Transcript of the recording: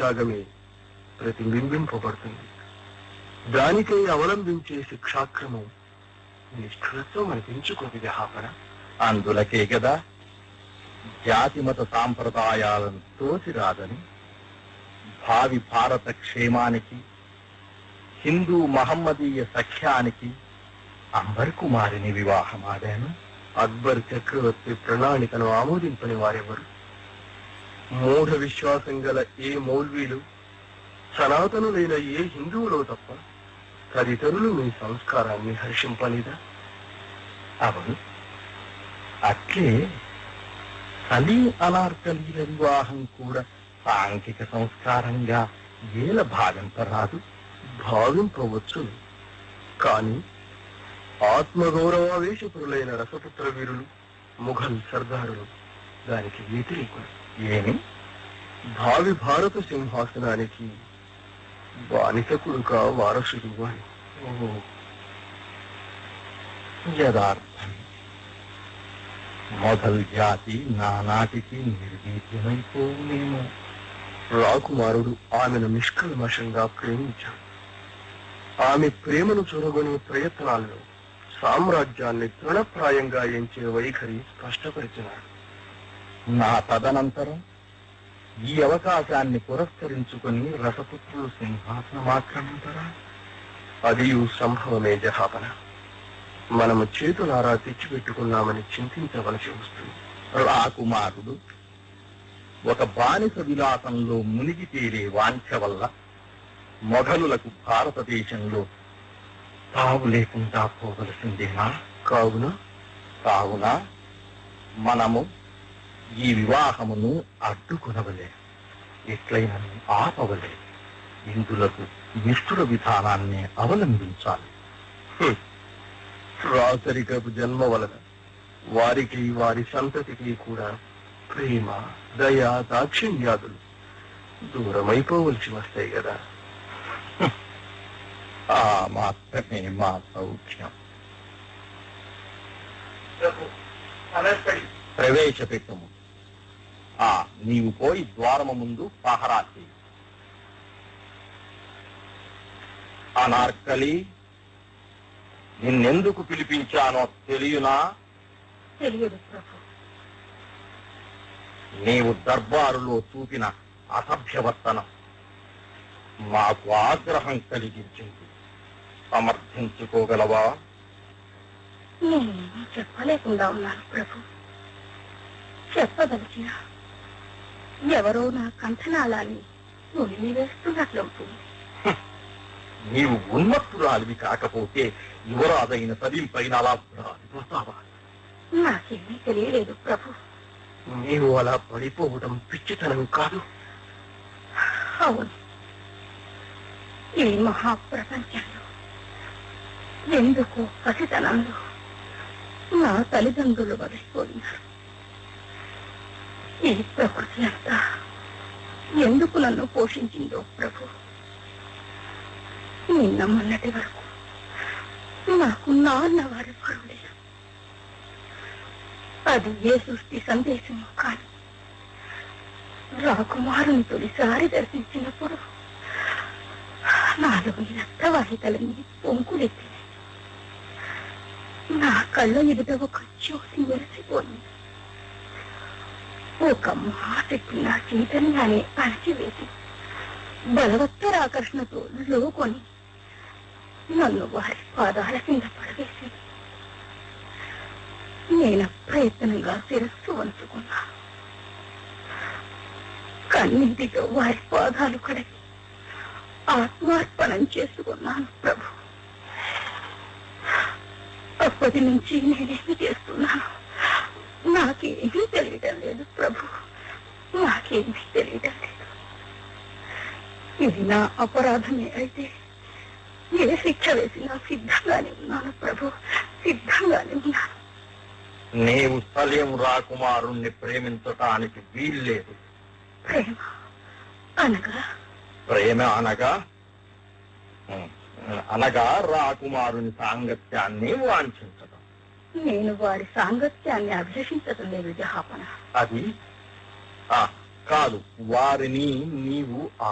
త్యాగమే ప్రతిబింబింపబడుతుంది దానికై అవలంబించే శిక్షాక్రమం నిష్ఠులత్వం అనిపించుకుంది హాపన అందులకే కదా జాతిమత సాంప్రదాయాలను తోసిరాదని భావి భారత క్షేమానికి హిందూ మహమ్మదీయ సఖ్యానికి అంబర్ కుమారిని వివాహమాడాను అక్బర్ చక్రవర్తి ప్రణాళికను ఆమోదింపని వారెవరు మూఢ విశ్వాసం గల ఏ మౌల్వీలు సనాతనులైన ఏ హిందువులో తప్ప తదితరులు మీ సంస్కారాన్ని హర్షింపలేదా అవును అట్లే సలీం అనార్కలీల వివాహం కూడా సాంఘిక సంస్కారంగా ఏల భావింపరాదు భావింపవచ్చు కానీ ఆత్మగౌరవావేశపురులైన రసపుత్ర వీరులు ముఘల్ సర్దారులు దానికి వ్యతిరేకులు ఏమి భావి భారత సింహాసనానికి బానిసకుడుక వారసుడు అని ఓ, యథార్థం మొదల్ జాతి నానాటికి నిర్వీర్యమైపోవునేమో రాకుమారుడు ఆమెను నిష్కల్మషంగా ప్రేమించాడు ఆమె ప్రేమను చూరగొనే ప్రయత్నాల్లో సామ్రాజ్యాన్ని తృణప్రాయంగా ఎంచే వైఖరి స్పష్టపరిచినాడు నా తదనంతరం ఈ అవకాశాన్ని పురస్కరించుకొని రసపుత్రులు సింహాసనమాక్రమించరా అది సంభవమే జహాపన మనము చేతులారా తెచ్చిపెట్టుకున్నామని చింతించవలసి వస్తుంది రాకుమారుడు ఒక బానిస విలాసంలో మునిగి తేలే వాంఛ వల్ల మొఘలులకు భారతదేశంలో తావు లేకుండా పోవలసిందేనా కావున కావున మనము ఈ వివాహమును అడ్డుకొనవలే ఎట్లయినా ఆపవలే ఇందులకు నిష్ఠుర విధానాన్ని అవలంబించాలి రాసరికపు జన్మ వలన వారికి వారి సంతతికి కూడా ప్రేమ దయ దాక్షిణ్యాదులు దూరమైపోవలసి వస్తాయి కదా ఆ మాత్రమే మా సౌఖ్యం ప్రవేశపెట్టము ఆ నీవు పోయి ద్వారము ముందు పహరా చేయి అనార్కలి నిన్నెందుకు పిలిపించానో తెలియనా తెలియదు ప్రభు నీవు దర్బారులో చూపిన అసభ్యవర్తనం మాకు ఆగ్రహం కలిగించింది సమర్థించుకోగలవా నేనేమీ చెప్పలేకుండా ఉన్నాను ప్రభు చెప్పదలిచిన ఎవరో నా కంఠనాళాన్ని నులిమి వేస్తున్నట్లవుతుంది నీవు ఉన్మత్తురాలివి కాకపోతే యువరాజైన సలీంపైన అలా రాలిపోతావా నాకేమీ తెలియలేదు ప్రభు నీవు అలా పడిపోవడం పిచ్చితనం కాదు అవును ఈ మహాప్రపంచంలో ఎందుకో పసితనంలో నా తల్లిదండ్రులు వదిలిపోయినారు ఈ ప్రకృతి అంతా ఎందుకు నన్ను పోషించిందో ప్రభు నిన్న మొన్నటి వరకు నాకు నాన్న వారి లేరు అది ఏ సృష్టి సందేశమో కాదు రాకుమారుని తొలిసారి దర్శించినప్పుడు నాలోని రక్తవాహికలన్నీ పొంకులెత్తి నా కళ్ళ ఎదుట ఒక జ్యోతి మెరిసిపోయింది ఒక మహాశక్తి నా చైతన్యాన్ని అణచివేసి బలవత్తర ఆకర్షణతో లోకొని నన్ను వారి పాదాల కింద పడవేసింది నేను ప్రయత్నంగా శిరస్సు వంచుకున్నా కన్నీటితో వారి పాదాలు కడిగి ఆత్మార్పణం చేసుకున్నాను ప్రభు అప్పటి నుంచి నేనేమి చేస్తున్నాను నాకేమీ తెలియటం లేదు ప్రభు నాకేమీ తెలియటం లేదు ఇది నా అపరాధమే అయితే ఏ శిక్ష వేసినా సిద్ధంగానే ఉన్నాను ప్రభు సిద్ధంగానే ఉన్నాను నీవు సలీం రాకుమారుణ్ణి ప్రేమించటానికి వీల్లేదు ప్రేమ అనగా ప్రేమ అనగా ఉం, అనగా రాకుమారుని సాంగత్యాన్ని వాంఛించటం నేను వారి సాంగత్యాన్ని అభిలషించటం లేదు జహాపన అది ఆ, కాదు వారిని నీవు